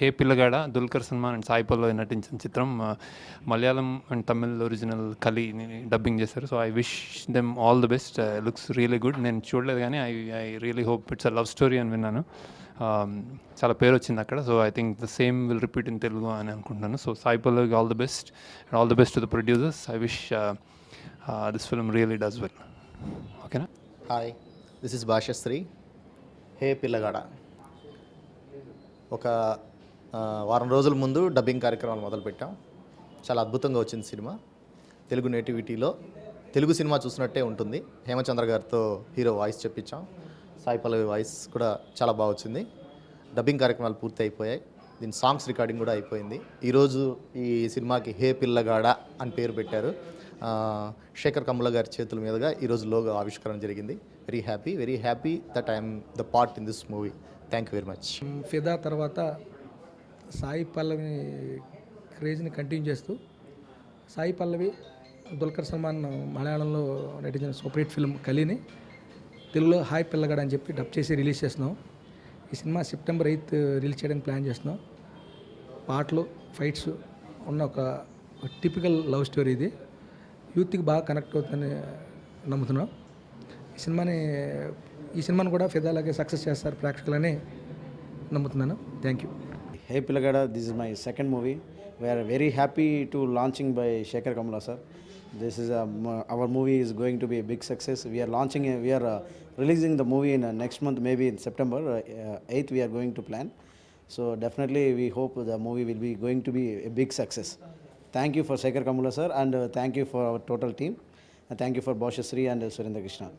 హే Pillagada Dulquer Salmaan and Sai Pallavi నటించిన చిత్రం ఆ, Malayalam and Tamil original Kali dubbing చేశారు so I wish them all the best looks really good నేను చూడలేదు కానీ I I really hope it's a love story అని విన్నాను Um, చాలా పేరు వచ్చింది అక్కడ so I think the same will repeat in Telugu అని అనుకుంటున్నాను సో సాయి పల్లవికి all the best and all the best to the producers I wish this film really does well ఓకేనా hi this is Bhashyasri hey Pillagada ఒక ఆ, వారం రోజుల ముందు డబ్బింగ్ కార్యక్రమాలు మొదలుపెట్టాం చాలా అద్భుతంగా వచ్చింది సినిమా తెలుగు నేటివిటీలో తెలుగు సినిమా చూసినట్టే ఉంటుంది హేమచంద్ర గారితో హీరో వాయిస్ చెప్పించాం సాయి పల్లవి వాయిస్ కూడా చాలా బాగా వచ్చింది డబ్బింగ్ కార్యక్రమాలు పూర్తి అయిపోయాయి దీని సాంగ్స్ రికార్డింగ్ కూడా అయిపోయింది ఈరోజు ఈ సినిమాకి హే పిల్లగాడ అని పేరు పెట్టారు ఆ, శేఖర్ కమ్ముల గారి చేతుల మీదుగా ఈరోజు లోగో ఆవిష్కరణ జరిగింది very happy very happy that I'm the part in this movie thank you very much Fidaa తర్వాత సాయి పల్లవి క్రేజ్ని కంటిన్యూ చేస్తూ సాయి పల్లవి దుల్కర్ సల్మాన్ మలయాళంలో నటించిన సూపర్ హిట్ ఫిల్మ్ కలిని తెలుగులో హాయ్ పిల్లగాడు అని చెప్పి డబ్ చేసి రిలీజ్ చేస్తున్నాం ఈ సినిమా సెప్టెంబర్ ఎయిత్ రిలీజ్ చేయడానికి ప్లాన్ చేస్తున్నాం పాటలు ఫైట్స్ ఉన్న ఒక టిపికల్ లవ్ స్టోరీ ఇది యూత్కి బాగా కనెక్ట్ అవుతుందని నమ్ముతున్నాం ఈ సినిమాని ఈ సినిమాని కూడా ఫిదాలాగే సక్సెస్ చేస్తారు ప్రేక్షకులని నమ్ముతున్నాను thank you Hey Pilagada, this is my second movie. We are very happy to launching by Shekhar Kamala sir. This is a, mo- our movie is going to be a big success. We are launching, a, we are uh, releasing the movie in uh, next month, maybe in September uh, 8th. We are going to plan. So definitely, we hope the movie will be going to be a big success. Thank you for Shekhar Kamala sir, and uh, thank you for our total team. And thank you for Bosha Sri and uh, Surendra Krishna.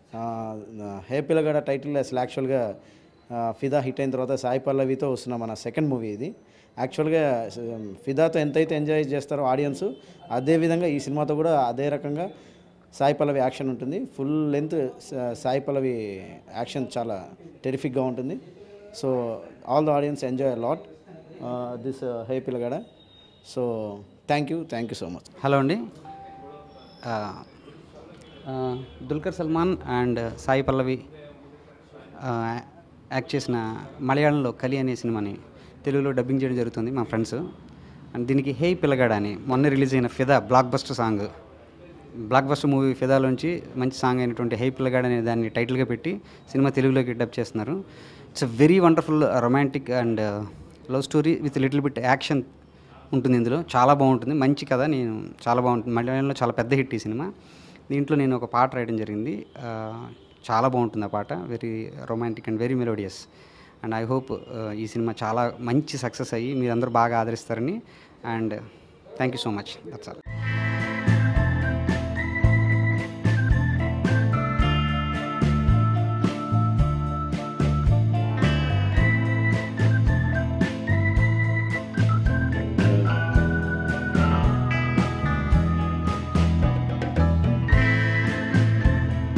Hey Pillagada title అసలు యాక్చువల్గా ఆ, ఫిదా hit అయిన తర్వాత సాయి పల్లవితో వస్తున్న మన second movie ఇది యాక్చువల్గా స- ఫిదాతో ఎంతైతే ఎంజాయ్ చేస్తారో ఆడియన్స్ అదేవిధంగా ఈ సినిమాతో కూడా అదే రకంగా సాయి పల్లవి యాక్షన్ ఉంటుంది full length Sai Pallavi action చాలా టెరిఫిక్గా ఉంటుంది so all the audience enjoy lot this hey Pillagada so thank you thank you so much hello అండి ఆ, ఆ, దుల్కర్ సల్మాన్ అండ్ సాయి పల్లవి ఆ, యాక్ట్ చేసిన మలయాళంలో కలి అనే సినిమాని తెలుగులో డబ్బింగ్ చేయడం జరుగుతుంది మా ఫ్రెండ్స్ అండ్ దీనికి హే పిల్లగాడ అని మొన్న రిలీజ్ అయిన Fidaa blockbuster song blockbuster movie ఫిదాలోంచి మంచి సాంగ్ అయినటువంటి హై పిల్లగాడ అనే దాన్ని టైటిల్గా పెట్టి సినిమా తెలుగులోకి డబ్ చేస్తున్నారు it's a very wonderful romantic and love story with little bit action ఉంటుంది ఇందులో చాలా బాగుంటుంది మంచి కథ నేను చాలా బాగుంటుంది మలయాళంలో చాలా పెద్ద హిట్ ఈ సినిమా దీంట్లో నేను ఒక పాట రాయడం జరిగింది ఆ, చాలా బాగుంటుంది ఆ పాట very romantic and very melodious and I hope ఈ సినిమా చాలా మంచి సక్సెస్ అయ్యి మీరందరూ బాగా ఆదరిస్తారని and thank you so much that's all